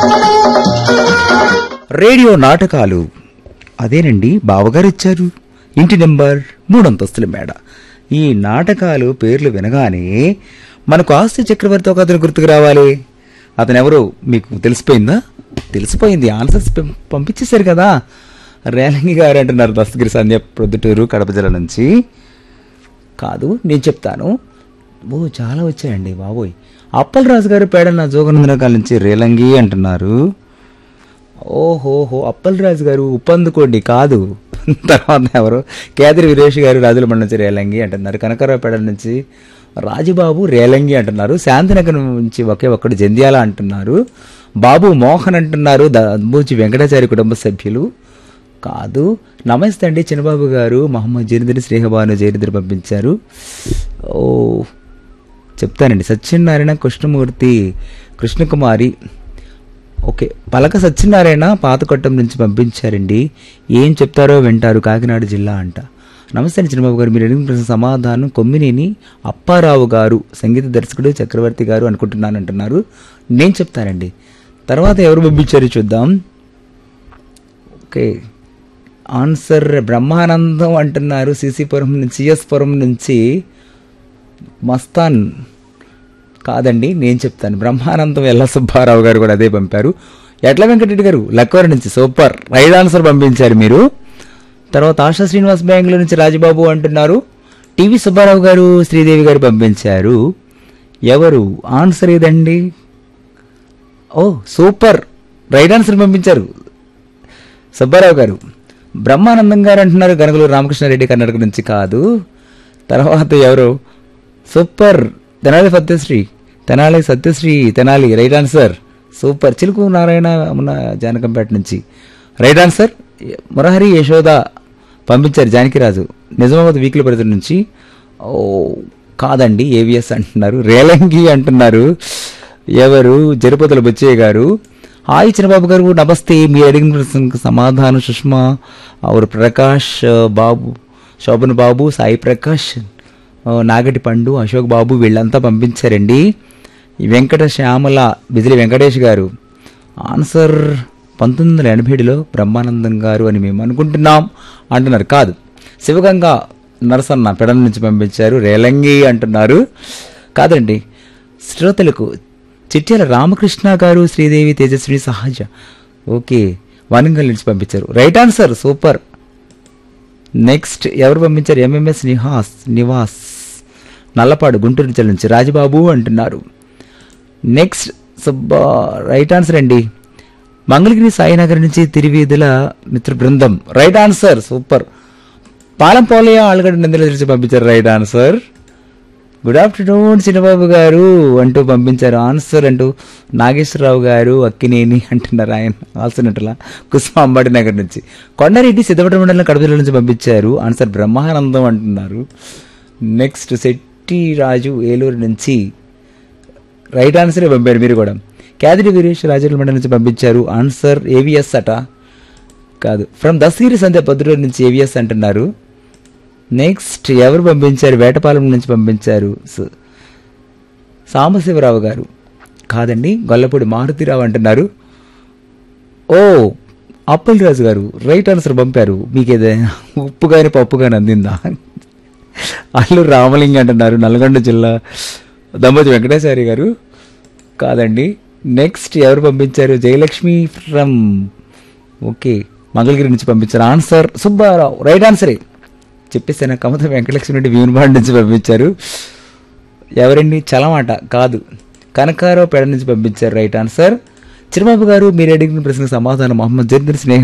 radio నాటకాలు అదేనండి బావగారు ఇచ్చారు ఇంటి నెంబర్ మూడంతస్తుల మేడ ఈ నాటకాలు పేర్లు వినగానే మనకు ఆస్తి చక్రవర్తి ఒక అతను గుర్తుకు రావాలి అతను ఎవరు మీకు తెలిసిపోయిందా తెలిసిపోయింది ఆన్సర్స్ పం- పంపించేశారు కదా రేలంగి గారు అంటున్నారు దస్తగిరి సంధ్య ప్రొద్దుటూరు కడప జిల్లా నుంచి కాదు నేను చెప్తాను ఓ చాలా వచ్చాయండి బాబోయ్ అప్పలరాజు గారు పేడ నా జోగనందన కాల నుంచి రేలంగి అంటున్నారు ఓహోహో అప్పలరాజు గారు ఉప్పందుకోండి కాదు తర్వాత ఎవరు కేదరి వీరేష్ గారు రాజుల మండ నుంచి రేలంగి అంటున్నారు కనకరావు పేడ నుంచి రాజుబాబు రేలంగి అంటున్నారు శాంతినగర్ నుంచి ఒకే ఒక్కడు జంధ్యాల అంటున్నారు బాబు మోహన్ అంటున్నారు దబ్బూచి వెంకటాచారి కుటుంబ సభ్యులు కాదు నమస్తే అండి చిన్నబాబు గారు మహమ్మద్ జైనిద్రి శ్రీహబాను జైనిద్రి పంపించారు ఓ చెప్తానండి సత్యనారాయణ కృష్ణమూర్తి కృష్ణకుమారి ఓకే పలక సత్యనారాయణ పాతకొట్టం నుంచి పంపించారండి ఏం చెప్తారో వింటారు కాకినాడ జిల్లా అంట నమస్తే అండి చిన్నబాబు గారు మీరు అడిగిన ప్రశ్న సమాధానం కొమ్మినేని అప్పారావు గారు సంగీత దర్శకుడు చక్రవర్తి గారు అనుకుంటున్నాను అంటున్నారు నేను చెప్తానండి తర్వాత ఎవరు పంపించారు చూద్దాం ఓకే ఆన్సర్ బ్రహ్మానందం అంటున్నారు సిసిపురం నుంచి సిఎస్పురం నుంచి మస్తాన్ కాదండి నేను చెప్తాను బ్రహ్మానందం ఎల్ల సుబ్బారావు గారు కూడా అదే పంపారు ఎట్ల వెంకటరెడ్డి గారు లక్కవరి నుంచి సూపర్ రైట్ ఆన్సర్ పంపించారు మీరు తర్వాత ఆశా శ్రీనివాస్ బెంగళూరు నుంచి రాజబాబు అంటున్నారు టీవీ సుబ్బారావు గారు శ్రీదేవి గారు పంపించారు ఎవరు ఆన్సర్ ఏదండి ఓ సూపర్ రైట్ ఆన్సర్ పంపించారు సుబ్బారావు గారు బ్రహ్మానందం గారు అంటున్నారు గనగలూరు రామకృష్ణారెడ్డి కర్ణాటక నుంచి కాదు తర్వాత ఎవరు super Tenali Satyasri Tenali Satyasri Tenali right answer super Chiluku Narayana మన జానకంపేట నుంచి రైట్ ఆన్సర్ మురహరి యశోద పంపించారు జానకిరాజు నిజామాబాద్ వీక్లీ పరిధి నుంచి ఓ కాదండి ఏవిఎస్ అంటున్నారు రేలంగి అంటున్నారు ఎవరు జరుపతుల బుచ్చయ్య గారు హాయ్ చిన్నబాబు గారు నమస్తే మీరు అడిగిన ప్రశ్నకు సమాధానం సుష్మా అవరు ప్రకాష్ బాబు శోభన్ బాబు సాయి ప్రకాష్ ఆ, నాగటి పండు అశోక్ బాబు వీళ్ళంతా పంపించారండి ఈ వెంకట శ్యామల బిజిలి వెంకటేష్ గారు ఆన్సర్ పంతొమ్మిది వందల ఎనభై ఏడులో బ్రహ్మానందం గారు అని మేము అనుకుంటున్నాం అంటున్నారు కాదు శివగంగ నరసన్న పెడల నుంచి పంపించారు రేలంగి అంటున్నారు కాదండి శ్రోతలకు చిట్యాల రామకృష్ణ గారు శ్రీదేవి తేజస్వి సహజ ఓకే వనంగల్ నుంచి పంపించారు రైట్ ఆన్సర్ సూపర్ నెక్స్ట్ ఎవరు పంపించారు ఎంఎంఎస్ నిహాస్ నివాస్ నల్లపాడు గుంటూరు జిల్లా నుంచి రాజబాబు అంటున్నారు నెక్స్ట్ సుబ్బా రైట్ ఆన్సర్ అండి మంగళగిరి సాయినగర్ నుంచి తిరువీధుల మిత్ర బృందం right answer super Palam Polaiah ఆలుగడ్డ నందిల నుంచి పంపించారు right answer good afternoon Chinnababu garu అంటూ పంపించారు ఆన్సర్ అంటూ నాగేశ్వరరావు గారు అక్కినేని అంటున్నారు ఆయన ఆల్సినట్టులా కుసుమ అంబాటి నగర్ నుంచి కొండారెడ్డి సిద్ధపట్ట మండలం కడప జిల్లా నుంచి పంపించారు ఆన్సర్ బ్రహ్మానందం అంటున్నారు నెక్స్ట్ శెట్టి రాజు ఏలూరు నుంచి రైట్ ఆన్సరే పంపారు మీరు కూడా క్యాదిరి వీరేష్ రాజుల మండలం నుంచి పంపించారు ఆన్సర్ ఏవిఎస్ అట కాదు ఫ్రమ్ దస్తగిరి సంధ్య పొద్దుటూరు నుంచి ఏవిఎస్ అంటున్నారు నెక్స్ట్ ఎవరు పంపించారు వేటపాలెం నుంచి పంపించారు స- సాంబశివరావు గారు కాదండి గొల్లపూడి మారుతిరావు అంటున్నారు ఓ అప్పలరాజు గారు రైట్ ఆన్సర్ పంపారు మీకు ఏదైనా ఉప్పు కానీ పప్పు కానీ అందిందా అల్లు రామలింగ అంటున్నారు నల్గొండ జిల్లా దంపతి వెంకటేశారి గారు కాదండి నెక్స్ట్ ఎవరు పంపించారు జయలక్ష్మి ఫ్రమ్ ఓకే మంగళగిరి నుంచి పంపించారు ఆన్సర్ సుబ్బారావు రైట్ ఆన్సరే చెప్పేసాను కమత వెంకటలక్ష్మి రెడ్డి భీమునిపాడు నుంచి పంపించారు ఎవరండి చలమాట కాదు కనకారావు పేడ నుంచి పంపించారు రైట్ ఆన్సర్ చిరబాబు గారు మీరు అడిగిన ప్రశ్నకు సమాధానం మొహమ్మద్ జర్దర్ స్నేహ